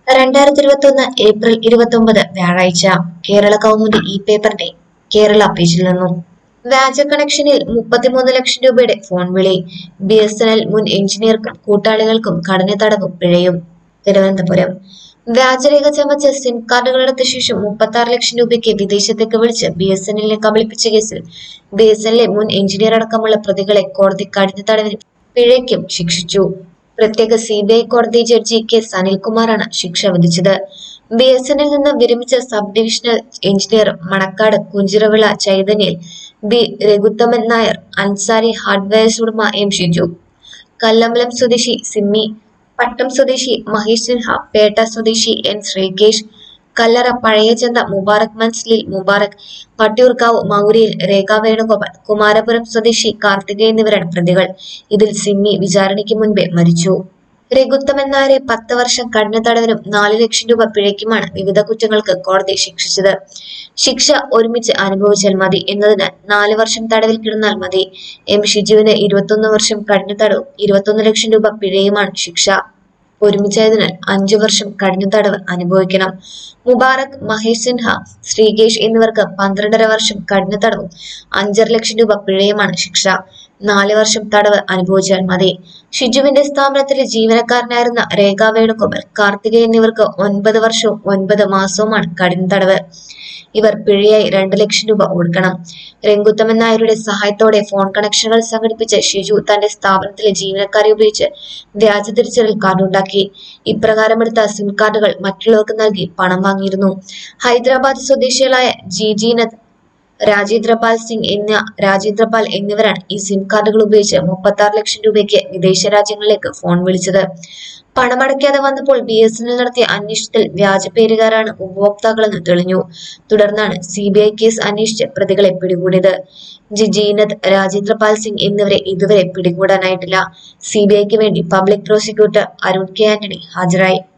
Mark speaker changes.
Speaker 1: രണ്ടായിരത്തി ഇരുപത്തി ഒന്ന് ഏപ്രിൽ ഇരുപത്തി ഒമ്പത് വ്യാഴാഴ്ച കേരള കൗമുദി ഇ പേപ്പറിന്റെ കേരള പേജിൽ നിന്നും വ്യാജ കണക്ഷനിൽ മുപ്പത്തിമൂന്ന് ലക്ഷം രൂപയുടെ ഫോൺ വിളി ബി എസ് എൻ എൽ മുൻ എഞ്ചിനീയർക്കും കൂട്ടാളികൾക്കും കടന തടവും പിഴയും തിരുവനന്തപുരം വ്യാജരേഖ ചമച്ച് സിം കാർഡുകൾ എടുത്ത ശേഷം മുപ്പത്തി ആറ് ലക്ഷം രൂപയ്ക്ക് വിദേശത്തേക്ക് വിളിച്ച് ബി എസ് എൻ എല്ലിനെ കബളിപ്പിച്ച കേസിൽ ബി എസ് എൻ എല്ലിലെ മുൻ എഞ്ചിനീയർ അടക്കമുള്ള പ്രതികളെ കോടതി കഠിന തടവിനും പിഴയ്ക്കും ശിക്ഷിച്ചു പ്രത്യേക സി ബി ഐ കോടതി ജഡ്ജി കെ സനിൽകുമാറാണ് ശിക്ഷ വിധിച്ചത് ബി എസ് എന്നിൽ നിന്ന് വിരമിച്ച sub divisional engineer Manacaud Kunchiravila ചൈതന്യയിൽ ബി രഘുത്തമൻ നായർ അൻസാരി ഹാർഡ്വെയർസ് ഉടമ എം ഷിജു കല്ലമ്പലം സ്വദേശി സിമ്മി പട്ടം സ്വദേശി മഹേഷ് സിൻഹ പേട്ട സ്വദേശി എൻ ശ്രീകേഷ് കല്ലറ പഴയചന്ത മുബാറക് മൻസ്ലിൽ മുബാറക് പട്ടിയൂർക്കാവ് മൗരിയിൽ രേഖ വേണുഗോപാൽ കുമാരപുരം സ്വദേശി കാർത്തികേയ എന്നിവരാണ് പ്രതികൾ ഇതിൽ സിമ്മി വിചാരണയ്ക്ക് മുൻപേ മരിച്ചു രഘുത്തമൻ നായരെ പത്ത് വർഷം കഠിന തടവിനും നാല് ലക്ഷം രൂപ പിഴയ്ക്കുമാണ് വിവിധ കുറ്റങ്ങൾക്ക് കോടതി ശിക്ഷിച്ചത് ശിക്ഷ ഒരുമിച്ച് അനുഭവിച്ചാൽ മതി എന്നതിനാൽ നാല് വർഷം തടവിൽ കിടന്നാൽ മതി എം ഷിജുവിന് ഇരുപത്തൊന്ന് വർഷം കഠിന തടവും ഇരുപത്തൊന്ന് ലക്ഷം രൂപ പിഴയുമാണ് ശിക്ഷ ഒരുമിച്ചായതിനാൽ അഞ്ചു വർഷം കഠിന തടവ് അനുഭവിക്കണം മുബാറക് മഹേഷ് സിൻഹ ശ്രീകേഷ് എന്നിവർക്ക് പന്ത്രണ്ടര വർഷം കഠിന തടവും അഞ്ചര ലക്ഷം രൂപ പിഴയുമാണ് ശിക്ഷ നാല് വർഷം തടവ് അനുഭവിച്ചാൽ മതി ഷിജുവിന്റെ സ്ഥാപനത്തിലെ ജീവനക്കാരനായിരുന്ന രേഖ വേണുഗോപാൽ കാർത്തികേയ എന്നിവർക്ക് ഒൻപത് വർഷവും ഒൻപത് മാസവുമാണ് കഠിന തടവ് ഇവർ പിഴയായി രണ്ട് ലക്ഷം രൂപ കൊടുക്കണം രംഗുത്തമൻ നായരുടെ സഹായത്തോടെ ഫോൺ കണക്ഷനുകൾ സംഘടിപ്പിച്ച് ഷിജു തന്റെ സ്ഥാപനത്തിലെ ജീവനക്കാരെ ഉപയോഗിച്ച് വ്യാജ തിരിച്ചറിയൽ കാർഡ് ഉണ്ടാക്കി ഇപ്രകാരമെടുത്ത സിം കാർഡുകൾ മറ്റുള്ളവർക്ക് നൽകി പണം വാങ്ങിയിരുന്നു ഹൈദരാബാദ് സ്വദേശികളായ ജിജീനത് രാജേന്ദ്രപാൽ സിംഗ് എന്ന രാജേന്ദ്രപാൽ എന്നിവരാണ് ഈ സിം കാർഡുകൾ ഉപയോഗിച്ച് മുപ്പത്തി ആറ് ലക്ഷം രൂപയ്ക്ക് വിദേശ രാജ്യങ്ങളിലേക്ക് ഫോൺ വിളിച്ചത് പണമടയ്ക്കാതെ വന്നപ്പോൾ ബി എസ് എൻ എൽ നടത്തിയ അന്വേഷണത്തിൽ വ്യാജ പേരുകാരാണ് ഉപഭോക്താക്കളെന്ന് തെളിഞ്ഞു തുടർന്നാണ് സി ബി ഐ കേസ് അന്വേഷിച്ച് പ്രതികളെ പിടികൂടിയത് ജിജീനത് രാജേന്ദ്രപാൽ സിംഗ് എന്നിവരെ ഇതുവരെ പിടികൂടാനായിട്ടില്ല സി ബി ഐക്ക് വേണ്ടി public prosecutor Arun K Antony ഹാജരായി